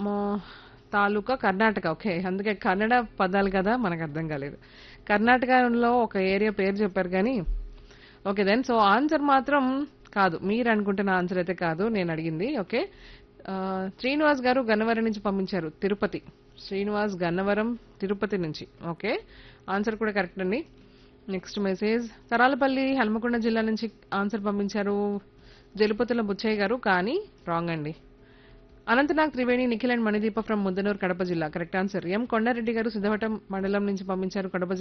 మో- తాలూకా కర్ణాటక ఓకే అందుకే కన్నడ పదాలు కదా మనకు అర్థం కాలేదు కర్ణాటకలో ఒక ఏరియా పేరు చెప్పారు కానీ ఓకే దెన్ సో ఆన్సర్ మాత్రం కాదు మీరు అనుకుంటున్న ఆన్సర్ అయితే కాదు నేను అడిగింది ఓకే ఆ, శ్రీనివాస్ గారు గన్నవరం నుంచి పంపించారు తిరుపతి శ్రీనివాస్ గన్నవరం తిరుపతి నుంచి ఓకే ఆన్సర్ కూడా కరెక్ట్ అండి నెక్స్ట్ మెసేజ్ తరాలపల్లి హనుమకొండ జిల్లా నుంచి ఆన్సర్ పంపించారు జలుపతుల బుచ్చయ్య గారు కానీ రాంగ్ అండి అనంతనాగ్ త్రివేణి నిఖిల్ అండ్ మణిదీప ఫ్రమ్ ముద్దనూరు కడప జిల్లా కరెక్ట్ ఆన్సర్ ఎం కొండారెడ్డి గారు సిద్ధవటం మండలం నుంచి పంపించారు కడప జిల్లా